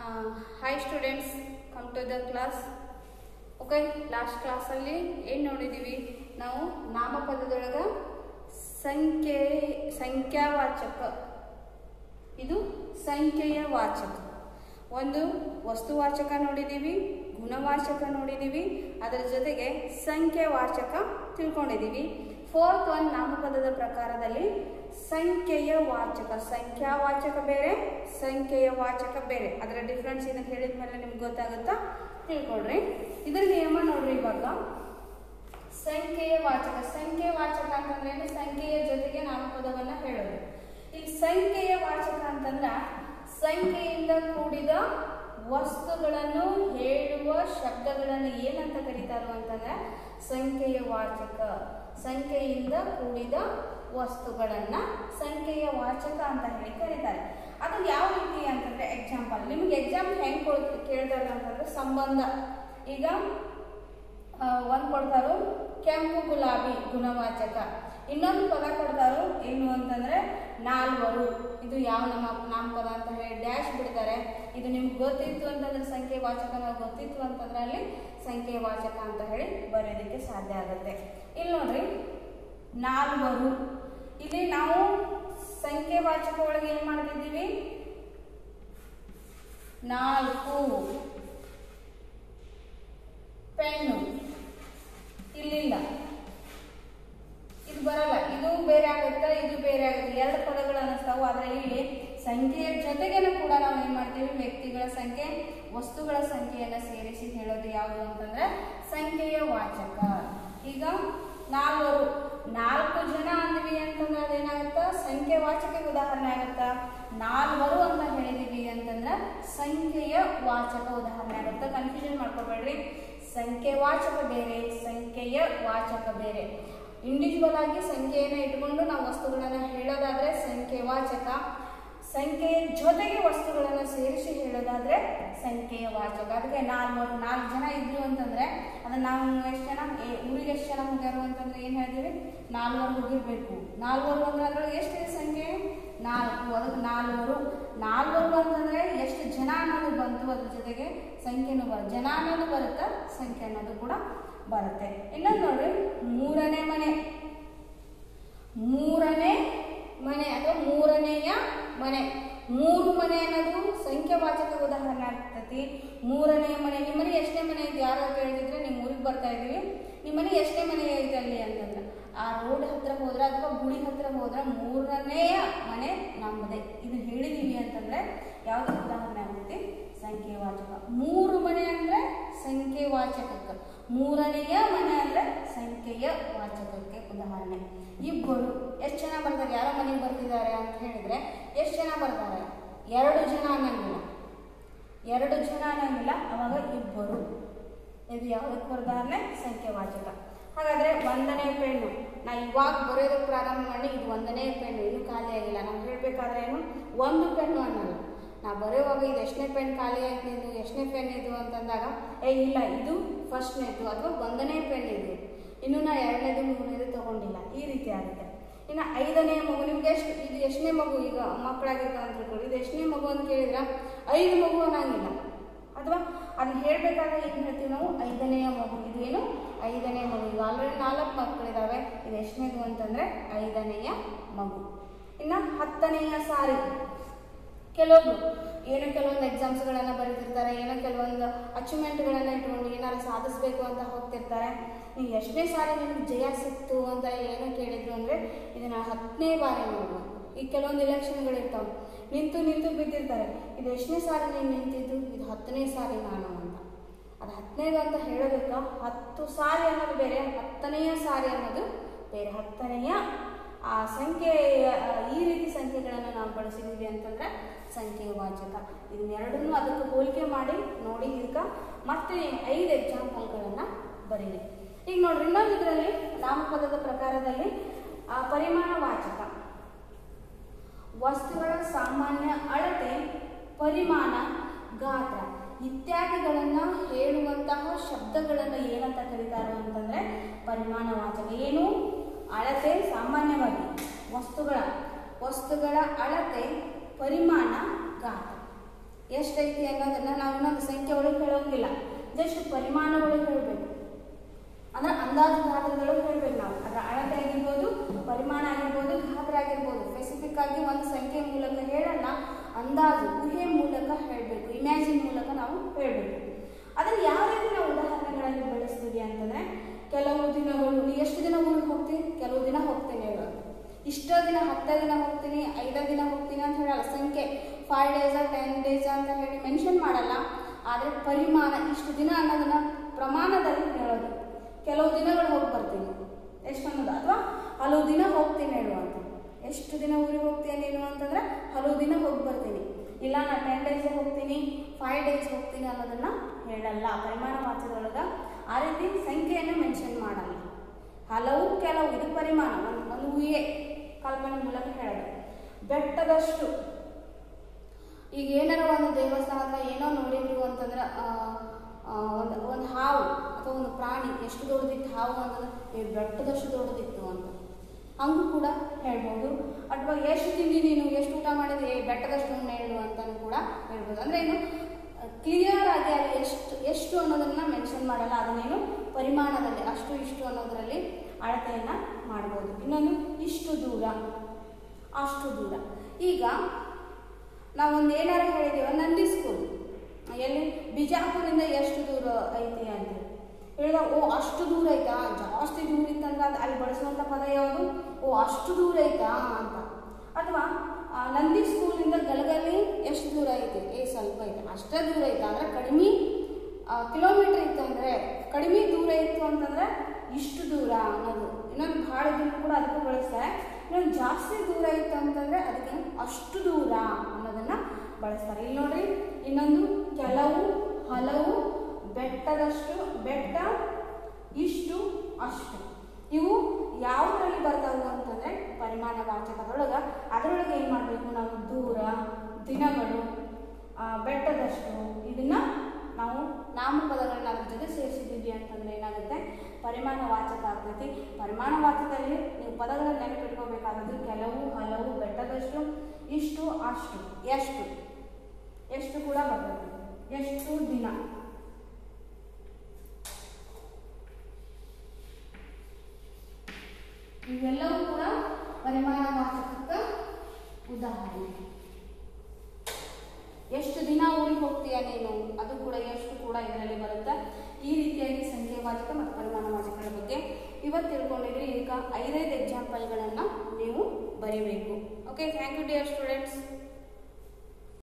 Hi students come to the class okay last ಕ್ಲಾಸಲ್ಲಿ ಏನು ನೋಡಿದ್ದೀವಿ ನಾವು ನಾಮಪದದೊಳಗೆ ಸಂಖ್ಯೆ ಸಂಖ್ಯಾವಾಚಕ ಇದು ಸಂಖ್ಯೆಯ ವಾಚಕ ಒಂದು ವಸ್ತುವಾಚಕ ನೋಡಿದ್ದೀವಿ ಗುಣವಾಚಕ ನೋಡಿದ್ದೀವಿ ಅದರ ಜೊತೆಗೆ ಸಂಖ್ಯೆವಾಚಕ ತಿಳ್ಕೊಂಡಿದ್ದೀವಿ ಫೋರ್ತ್ ಒನ್ ನಾಮಪದದ ಪ್ರಕಾರದಲ್ಲಿ ಸಂಖ್ಯೆಯ ವಾಚಕ ಸಂಖ್ಯಾವಾಚಕ ಬೇರೆ ಸಂಖ್ಯೆಯ ವಾಚಕ ಬೇರೆ ಅದರ ಡಿಫ್ರೆನ್ಸ್ ಇದನ್ನು ಹೇಳಿದ ಮೇಲೆ ನಿಮ್ಗೆ ಗೊತ್ತಾಗುತ್ತಾ ತಿಳ್ಕೊಳ್ರಿ ಇದ್ರ ನಿಯಮ ನೋಡ್ರಿ ಇವಾಗ ಸಂಖ್ಯೆಯ ವಾಚಕ ಸಂಖ್ಯೆ ವಾಚಕ ಅಂತಂದ್ರೆ ಏನು? ಸಂಖ್ಯೆಯ ಜೊತೆಗೆ ನಾಮಪದವನ್ನ ಹೇಳೋದು ಇಲ್ಲಿ ಸಂಖ್ಯೆಯ ವಾಚಕ ಅಂತಂದ್ರ ಸಂಖ್ಯೆಯಿಂದ ಕೂಡಿದ ವಸ್ತುಗಳನ್ನು ಹೇಳುವ ಶಬ್ದಗಳನ್ನು ಏನಂತ ಕರೀತಾರೋ ಅಂತಂದ್ರೆ ಸಂಖ್ಯೆಯ ವಾಚಕ ಸಂಖ್ಯೆಯಿಂದ ಕೂಡಿದ ವಸ್ತುಗಳನ್ನ ಸಂಖ್ಯೆಯ ವಾಚಕ ಅಂತ ಹೇಳಿ ಕರೀತಾರೆ ಅದು ಯಾವ ರೀತಿ ಅಂತಂದ್ರೆ ಎಕ್ಸಾಂಪಲ್ ನಿಮ್ಗೆ ಎಕ್ಸಾಮ್ ಹೆಂಗ್ ಕೊಡ್ ಕೇಳ್ತಾರೆ ಅಂತಂದ್ರೆ ಸಂಬಂಧ ಈಗ ಆ, ಒಂದ್ ಕೊಡ್ತಾರೋ ಕೆಂಪು ಗುಲಾಬಿ ಗುಣವಾಚಕ ಇನ್ನೊಂದು ಪದ ಕೊಡ್ತಾರೋ ಏನು ಅಂತಂದ್ರೆ ನಾಲ್ವರು ಇದು ಯಾವ ನಮ್ಮ ನಾಮಪದ ಅಂತ ಹೇಳಿ ಡ್ಯಾಶ್ ಬಿಡ್ತಾರೆ ಇದು ನಿಮ್ಗೆ ಗೊತ್ತಿತ್ತು ಅಂತಂದ್ರೆ ಸಂಖ್ಯೆ ವಾಚಕ ಗೊತ್ತಿತ್ತು ಅಂತಂದ್ರೆ ಅಲ್ಲಿ ಸಂಖ್ಯೆ ವಾಚಕ ಅಂತ ಹೇಳಿ ಬರೆಯೋದಕ್ಕೆ ಸಾಧ್ಯ ಆಗುತ್ತೆ ಇಲ್ಲಿ ನೋಡ್ರಿ ನಾಲ್ವರು ಇಲ್ಲಿ ನಾವು ಸಂಖ್ಯೆ ವಾಚಕ ಒಳಗೆ ಏನ್ ಮಾಡ್ತಿದ್ದೀವಿ ನಾಲ್ಕು ಪೆನ್ನು ಇಲ್ಲಿಲ್ಲ ಇದು ಬರಲ್ಲ ಇದು ಬೇರೆ ಆಗುತ್ತೆ ಇದು ಬೇರೆ ಆಗುತ್ತೆ ಎರಡು ಪದಗಳು ಅನ್ನಿಸ್ತಾವು ಆದ್ರೆ ಇಲ್ಲಿ ಸಂಖ್ಯೆಯ ಜೊತೆಗೇನು ಕೂಡ ನಾವು ಏನ್ ಮಾಡ್ತೀವಿ ವ್ಯಕ್ತಿಗಳ ಸಂಖ್ಯೆ ವಸ್ತುಗಳ ಸಂಖ್ಯೆಯನ್ನ ಸೇರಿಸಿ ಹೇಳೋದು ಯಾವುದು ಅಂತಂದ್ರೆ ಸಂಖ್ಯೆಯ ವಾಚಕ ಈಗ ನಾಲ್ವರು ನಾಲ್ಕು ಜನ ಅಂದ್ವಿ ಅಂತಂದ್ರೆ ಅದೇನಾಗುತ್ತ ಸಂಖ್ಯೆ ವಾಚಕ ಉದಾಹರಣೆ ಆಗುತ್ತಾ ನಾಲ್ವರು ಅಂತ ಹೇಳಿದೀವಿ ಅಂತಂದ್ರೆ ಸಂಖ್ಯೆಯ ವಾಚಕ ಉದಾಹರಣೆ ಆಗುತ್ತೆ ಕನ್ಫ್ಯೂಷನ್ ಮಾಡ್ಕೋಬೇಡ್ರಿ ಸಂಖ್ಯೆ ವಾಚಕ ಬೇರೆ ಸಂಖ್ಯೆಯ ವಾಚಕ ಬೇರೆ ಇಂಡಿವಿಜುವಲ್ ಆಗಿ ಸಂಖ್ಯೆಯನ್ನು ಇಟ್ಕೊಂಡು ನಾವು ವಸ್ತುಗಳನ್ನು ಹೇಳೋದಾದ್ರೆ ಸಂಖ್ಯೆ ವಾಚಕ ಸಂಖ್ಯೆಯ ಜೊತೆಗೆ ವಸ್ತುಗಳನ್ನು ಸೇರಿಸಿ ಹೇಳೋದಾದ್ರೆ ಸಂಖ್ಯೆಯ ವಾಚಕ ಅದಕ್ಕೆ ನಾಲ್ಕು ನಾಲ್ಕು ಜನ ಇದ್ರು ಅಂತಂದ್ರೆ ಅದನ್ನ ನಾವು ಎಷ್ಟು ಜನ ಏ- ಊರಿಗೆ ಎಷ್ಟು ಜನ ಹೋಗ್ಯಾರು ಅಂತಂದ್ರೆ ಏನ್ ಹೇಳ್ತೀವಿ ನಾಲ್ವರು ಹೋಗಿರ್ಬೇಕು ನಾಲ್ವರು ಅಂದ್ರೆ ಅದ್ರೊಳಗೆ ಎಷ್ಟಿದೆ ಸಂಖ್ಯೆ ನಾಲ್ಕು ಅದಕ್ಕೆ ನಾಲ್ವರು ನಾಲ್ವರು ಅಂತಂದ್ರೆ ಎಷ್ಟು ಜನ ಅನ್ನೋದು ಬಂತು ಅದ್ರ ಜೊತೆಗೆ ಸಂಖ್ಯೆನೂ ಬರುತ್ತೆ ಜನ ಅನ್ನೋದು ಬರುತ್ತಾ ಸಂಖ್ಯೆ ಅನ್ನೋದು ಕೂಡ ಬರುತ್ತೆ ಇನ್ನೊಂದು ನೋಡ್ರಿ ಮೂರನೇ ಮನೆ ಮೂರನೇ ಮನೆ ಅಥವಾ ಮೂರನೆಯ ಮನೆ ಮೂರು ಮನೆ ಅನ್ನೋದು ಸಂಖ್ಯಾವಾಚಕ ಉದಾಹರಣೆ ಆಗ್ತತಿ ಮೂರನೆಯ ಮನೆ ನಿಮ್ಮ ಮನೆ ಎಷ್ಟನೇ ಮನೆ ಐತಿ ಯಾರು ಕೇಳಿದ್ರೆ ನಿಮ್ಮ ಊರಿಗೆ ಬರ್ತಾ ಇದೀವಿ ನಿಮ್ಮ ಮನೆ ಎಷ್ಟನೇ ಮನೆ ಐತೆ ಅಲ್ಲಿ ಅಂತಂದ್ರೆ ಆ ರೋಡ್ ಹತ್ರ ಹೋದ್ರೆ ಅಥವಾ ಗುಡಿ ಹತ್ರ ಹೋದ್ರೆ ಮೂರನೆಯ ಮನೆ ನಮ್ಮದೇ ಇದು ಹೇಳಿದೀವಿ ಅಂತಂದ್ರೆ ಯಾವ್ದು ಉದಾಹರಣೆ ಆಗ್ತೈತಿ ಸಂಖ್ಯೆವಾಚಕ ಮೂರು ಮನೆ ಅಂದ್ರೆ ಸಂಖ್ಯೆವಾಚಕಕ್ಕೆ ಮೂರನೆಯ ಮನೆ ಅಂದ್ರೆ ಸಂಖ್ಯೆಯ ವಾಚಕಕ್ಕೆ ಉದಾಹರಣೆ ಇಬ್ಬರು ಎಷ್ಟು ಜನ ಬರ್ತಾರೆ ಯಾರೋ ಮನೆಗೆ ಬರ್ತಿದ್ದಾರೆ ಅಂತ ಹೇಳಿದ್ರೆ ಎಷ್ಟು ಜನ ಬರ್ತಾರೆ ಎರಡು ಜನ ಅನ್ನಂಗಿಲ್ಲ ಎರಡು ಜನ ಅನ್ನಂಗಿಲ್ಲ ಅವಾಗ ಇಬ್ಬರು ಇದು ಯಾವುದಕ್ಕೆ ಉದಾಹರಣೆ ಸಂಖ್ಯೆವಾಚಕ ಹಾಗಾದ್ರೆ ಒಂದನೇ ಪೆನ್ನು ನಾ ಇವಾಗ ಬರೆಯೋದಕ್ಕೆ ಪ್ರಾರಂಭ ಮಾಡಿ ಇದು ಒಂದನೇ ಪೆನ್ನು ಇನ್ನೂ ಖಾಲಿ ಆಗಿಲ್ಲ ನಾವು ಹೇಳ್ಬೇಕಾದ್ರೆ ಏನು ಒಂದು ಪೆನ್ನು ಅನ್ನಲ್ಲ ನಾ ಬರೆಯುವಾಗ ಇದು ಎಷ್ಟನೇ ಪೆನ್ ಖಾಲಿ ಆಯ್ತು ಇದು ಎಷ್ಟನೇ ಪೆನ್ ಇದು ಅಂತಂದಾಗ ಏ ಇಲ್ಲ ಇದು ಫಸ್ಟ್ನೇದು ಅಥವಾ ಒಂದನೇ ಪೆನ್ ಇದು ಇನ್ನು ನಾ ಎರಡನೇದು ಮೂರನೇದು ತಗೊಂಡಿಲ್ಲ ಈ ರೀತಿ ಆಗುತ್ತೆ ಇನ್ನು ಐದನೇ ಮಗು ನಿಮ್ಗೆ ಎಷ್ಟು ಇದು ಎಷ್ಟನೇ ಮಗು ಈಗ ಮಕ್ಕಳಾಗಿರ್ತಾವ ಅಂತ ತಿಳ್ಕೊಳ್ಳಿ ಇದು ಎಷ್ಟನೇ ಮಗು ಅಂತ ಕೇಳಿದ್ರೆ ಐದು ಮಗು ಅನ್ನಂಗಿಲ್ಲ ಅಥವಾ ಅದನ್ನ ಹೇಳ್ಬೇಕಾದ್ರೆ ಏನು ಹೇಳ್ತೀವಿ ನಾವು ಐದನೆಯ ಮಗು ಇದು ಏನು ಐದನೇ ಮಗು ಈಗ ಆಲ್ರೆಡಿ ನಾಲ್ಕು ಮಕ್ಕಳಿದಾವೆ ಇದು ಎಷ್ಟನೇದು ಅಂತಂದ್ರೆ ಐದನೆಯ ಮಗು ಇನ್ನು ಹತ್ತನೆಯ ಸಾರಿ ಕೆಲವೊಬ್ರು ಏನೋ ಕೆಲವೊಂದು ಎಕ್ಸಾಮ್ಸ್ಗಳನ್ನು ಬರೀತಿರ್ತಾರೆ ಏನೋ ಕೆಲವೊಂದು ಅಚೀವ್ಮೆಂಟ್ಗಳನ್ನು ಇಟ್ಕೊಂಡು ಏನಾದ್ರು ಸಾಧಿಸ್ಬೇಕು ಅಂತ ಹೋಗ್ತಿರ್ತಾರೆ ನೀವು ಎಷ್ಟನೇ ಸಾರಿ ನಿಮ್ಗೆ ಜಯ ಸಿಕ್ತು ಅಂತ ಏನೋ ಕೇಳಿದ್ರು ಅಂದರೆ ಇದನ್ನ ಹತ್ತನೇ ಬಾರಿ ನೋಡುವ ಈಗ ಕೆಲವೊಂದು ಇಲೆಕ್ಷನ್ಗಳು ಇರ್ತಾವೆ ನಿಂತು ನಿಂತು ಬಿದ್ದಿರ್ತಾರೆ ಇದು ಎಷ್ಟನೇ ಸಾರಿ ನೀನು ನಿಂತಿದ್ದು ಇದು ಹತ್ತನೇ ಸಾರಿ ನಾನು ಅಂತ ಅದು ಹತ್ತನೇದು ಅಂತ ಹೇಳೋದಕ್ಕೆ ಹತ್ತು ಸಾರಿ ಅನ್ನೋದು ಬೇರೆ ಹತ್ತನೆಯ ಸಾರಿ ಅನ್ನೋದು ಬೇರೆ ಹತ್ತನೆಯ ಆ ಸಂಖ್ಯೆ ಆ, ಈ ರೀತಿ ಸಂಖ್ಯೆಗಳನ್ನು ನಾವು ಬಳಸಿದ್ದೀವಿ ಅಂತಂದ್ರೆ ಸಂಖ್ಯೆ ವಾಚಕ ಇದನ್ನೆರಡನ್ನೂ ಅದಕ್ಕೆ ಹೋಲಿಕೆ ಮಾಡಿ ನೋಡಿ ಇದಕ್ಕೆ ಮತ್ತೆ ಐದು ಎಕ್ಸಾಂಪಲ್ಗಳನ್ನು ಬರೀರಿ ಈಗ ನೋಡ್ರಿ ಇನ್ನೊಂದು ಇದರಲ್ಲಿ ನಾಮಪದದ ಪ್ರಕಾರದಲ್ಲಿ ಆ, ಪರಿಮಾಣ ವಾಚಕ ವಸ್ತುಗಳ ಸಾಮಾನ್ಯ ಅಳತೆ ಪರಿಮಾಣ ಗಾತ್ರ ಇತ್ಯಾದಿಗಳನ್ನು ಹೇಳುವಂತಹ ಶಬ್ದಗಳನ್ನು ಏನಂತ ಕರೀತಾರೆ ಅಂತಂದ್ರೆ ಪರಿಮಾಣ ವಾಚಕ ಏನು ಅಳತೆ ಸಾಮಾನ್ಯವಾಗಿ ವಸ್ತುಗಳ ವಸ್ತುಗಳ ಅಳತೆ ಪರಿಮಾಣ ಗಾತ್ರ ಎಷ್ಟೈತಿ ಅನ್ನೋದನ್ನ ನಾವು ಇನ್ನೊಂದು ಸಂಖ್ಯೆ ಒಳಗೆ ಹೇಳೋಂಗಿಲ್ಲ ಜಸ್ಟ್ ಪರಿಮಾಣಗಳು ಹೇಳಬೇಕು ಅಂದ್ರೆ ಅಂದಾಜು ಗಾತ್ರಗಳು ಹೇಳ್ಬೇಕು ನಾವು ಅದರ ಅಳತೆ ಆಗಿರ್ಬೋದು ಪರಿಮಾಣ ಆಗಿರ್ಬೋದು ಗಾತ್ರ ಆಗಿರ್ಬೋದು ಸ್ಪೆಸಿಫಿಕ್ ಆಗಿ ಒಂದು ಸಂಖ್ಯೆ ಮೂಲಕ ಹೇಳಲ್ಲ ಅಂದಾಜು ಊಹೆ ಮೂಲಕ ಹೇಳಬೇಕು ಇಮ್ಯಾಜಿನ್ ಮೂಲಕ ನಾವು ಹೇಳಬೇಕು ಅದನ್ನು ಯಾವ ರೀತಿ ನಾವು ಉದಾಹರಣೆಗಳಲ್ಲಿ ಬಳಸ್ತೀವಿ ಅಂತಂದ್ರೆ ಕೆಲವು ದಿನಗಳು ನೀ ಎಷ್ಟು ದಿನ ಊರಿಗೆ ಹೋಗ್ತೀನಿ ಕೆಲವು ದಿನ ಹೋಗ್ತೀನಿ ಇವಾಗ ಇಷ್ಟ ದಿನ ಹತ್ತೇ ದಿನ ಹೋಗ್ತೀನಿ ಐದೇ ದಿನ ಹೋಗ್ತೀನಿ ಅಂತ ಹೇಳಲ್ಲ ಸಂಖ್ಯೆ ಫೈವ್ ಡೇಸ ಟೆನ್ ಡೇಸ್ ಅಂತ ಹೇಳಿ ಮೆನ್ಷನ್ ಮಾಡಲ್ಲ ಆದರೆ ಪರಿಮಾಣ ಇಷ್ಟು ದಿನ ಅನ್ನೋದನ್ನ ಪ್ರಮಾಣದಲ್ಲಿ ಹೇಳೋದು ಕೆಲವು ದಿನಗಳು ಹೋಗಿ ಬರ್ತೀನಿ ಎಷ್ಟು ಅನ್ನೋದು ಅಥವಾ ಹಲವು ದಿನ ಹೋಗ್ತೀನಿ ಹೇಳು ಅಂತ ಎಷ್ಟು ದಿನ ಊರಿಗೆ ಹೋಗ್ತೀನಿ ನೀನು ಅಂತಂದ್ರೆ ಹಲವು ದಿನ ಹೋಗಿ ಬರ್ತೀನಿ ಇಲ್ಲ ನಾ ಟೆನ್ ಡೇಸ್ ಹೋಗ್ತೀನಿ ಫೈವ್ ಡೇಸ್ ಹೋಗ್ತೀನಿ ಅನ್ನೋದನ್ನ ಹೇಳಲ್ಲ ಪರಿಮಾಣ ವಾಕ್ಯದೊಳಗೆ ಆ ರೀತಿ ಸಂಖ್ಯೆಯನ್ನು ಮೆನ್ಷನ್ ಮಾಡಲ್ಲ ಹಲವು ಕೆಲವು ಇದು ಪರಿಮಾಣ ಒಂದು ಒಂದು ಊಹೆ ಕಲ್ಪನೆ ಮೂಲಕ ಹೇಳೋದು ಬೆಟ್ಟದಷ್ಟು ಈಗ ಏನಾರ ಒಂದು ದೇವಸ್ಥಾನ ಅಥವಾ ಏನೋ ನೋಡಿದ್ರು ಅಂತಂದ್ರೆ ಆ, ಆ, ಒಂದು ಒಂದು ಹಾವು ಅಥವಾ ಒಂದು ಪ್ರಾಣಿ ಎಷ್ಟು ದೊಡ್ಡದಿತ್ತು ಹಾವು ಅಂತಂದ್ರೆ ಏ ಬೆಟ್ಟದಷ್ಟು ದೊಡ್ಡದಿತ್ತು ಅಂತ ಹಂಗೂ ಕೂಡ ಹೇಳ್ಬೋದು ಅಥವಾ ಎಷ್ಟು ತಿಂದಿ ನೀನು ಎಷ್ಟು ಊಟ ಮಾಡಿದೆ ಏ ಬೆಟ್ಟದಷ್ಟು ಉಣ್ಣೆ ಹೇಳು ಅಂತಲೂ ಕೂಡ ಹೇಳ್ಬೋದು ಅಂದರೆ ಏನು ಕ್ಲಿಯರ್ ಆಗಿ ಅಲ್ಲಿ ಎಷ್ಟು ಎಷ್ಟು ಅನ್ನೋದನ್ನ ಮೆನ್ಷನ್ ಮಾಡಲ್ಲ ಅದನ್ನೇನು ಪರಿಮಾಣದಲ್ಲಿ ಅಷ್ಟು ಇಷ್ಟು ಅನ್ನೋದರಲ್ಲಿ ಅಳತೆಯನ್ನು ಮಾಡ್ಬೋದು ಇನ್ನೊಂದು ಇಷ್ಟು ದೂರ ಅಷ್ಟು ದೂರ ಈಗ ನಾವೊಂದು ಏನಾರು ಹೇಳಿದೀವಿ ನಂದಿ ಸ್ಕೂಲ್ ಎಲ್ಲಿ ಬಿಜಾಪುರಿಂದ ಎಷ್ಟು ದೂರ ಐತಿ ಅಂತ ಹೇಳಿದಾಗ ಓ ಅಷ್ಟು ದೂರ ಐತಾ ಜಾಸ್ತಿ ದೂರ ಇತ್ತಂದ್ರೆ ಅದು ಅಲ್ಲಿ ಬಳಸುವಂಥ ಪದ ಯಾವುದು ಓ ಅಷ್ಟು ದೂರ ಐತಾ ಅಂತ ಅಥವಾ ಆ, ನಂದಿ ಸ್ಕೂಲಿಂದ ಗಲಗಲಿ ಎಷ್ಟು ದೂರ ಐತಿ ಏ ಸ್ವಲ್ಪ ಐತೆ ಅಷ್ಟೇ ದೂರ ಐತಾ ಅಂದ್ರೆ ಕಡಿಮೆ ಕಿಲೋಮೀಟರ್ ಇತ್ತು ಅಂದರೆ ಕಡಿಮೆ ದೂರ ಇತ್ತು ಅಂತಂದ್ರೆ ಇಷ್ಟು ದೂರ ಅನ್ನೋದು ಇನ್ನೊಂದು ಭಾಳ ದಿನ ಕೂಡ ಅದಕ್ಕೂ ಬಳಸ್ತಾರೆ ಇನ್ನೊಂದು ಜಾಸ್ತಿ ದೂರ ಇತ್ತು ಅಂತಂದ್ರೆ ಅದಕ್ಕೆ ಅಷ್ಟು ದೂರ ಅನ್ನೋದನ್ನ ಬಳಸ್ತಾರೆ ಇಲ್ಲಿ ನೋಡ್ರಿ ಇನ್ನೊಂದು ಕೆಲವು ಹಲವು ಬೆಟ್ಟದಷ್ಟು ಬೆಟ್ಟ ಇಷ್ಟು ಅಷ್ಟು ಇವು ಯಾವುದರಲ್ಲಿ ಬರ್ತಾವು ಅಂತಂದ್ರೆ ಪರಿಮಾಣ ವಾಚಕದೊಳಗೆ ಅದರೊಳಗೆ ಏನು ಮಾಡಬೇಕು ನಾವು ದೂರ ದಿನಗಳು ಆ, ಬೆಟ್ಟದಷ್ಟು ಇದನ್ನ ನಾವು ನಾಮಪದಗಳನ್ನ ಅದ್ರ ಜೊತೆ ಸೇರಿಸಿದ್ದೀವಿ ಅಂತಂದ್ರೆ ಏನಾಗುತ್ತೆ ಪರಿಮಾಣ ವಾಚಕ ಆಗ್ತೈತಿ ಪರಿಮಾಣ ವಾಚಕದಲ್ಲಿ ನೀವು ಪದಗಳನ್ನು ನೆನಪಿಟ್ಕೋಬೇಕಾದದ್ದು ಕೆಲವು ಹಲವು ಬೆಟ್ಟದಷ್ಟು ಇಷ್ಟು ಅಷ್ಟು ಎಷ್ಟು ಎಷ್ಟು ಕೂಡ ಬರ್ತದೆ ಎಷ್ಟು ದಿನ ಇವೆಲ್ಲವೂ ಕೂಡ ಪರಿಮಾಣ ವಾಚಕಕ್ಕೆ ಉದಾಹರಣೆ ಎಷ್ಟು ದಿನ ಊರಿಗೆ ಹೋಗ್ತೀಯ ನೀನು ಅದು ಕೂಡ ಎಷ್ಟು ಕೂಡ ಇದರಲ್ಲಿ ಬರುತ್ತೆ ಈ ರೀತಿಯಾಗಿ ಸಂಖ್ಯಾವಾಚಕ ಮತ್ತು ಪರಿಮಾಣ ವಾಚಕಗಳ ಬಗ್ಗೆ ಇವತ್ತು ತಿಳ್ಕೊಂಡಿದ್ರೆ ಈಗ ಐದೈದು ಎಕ್ಸಾಂಪಲ್ಗಳನ್ನು ನೀವು ಬರೀಬೇಕು okay thank you dear students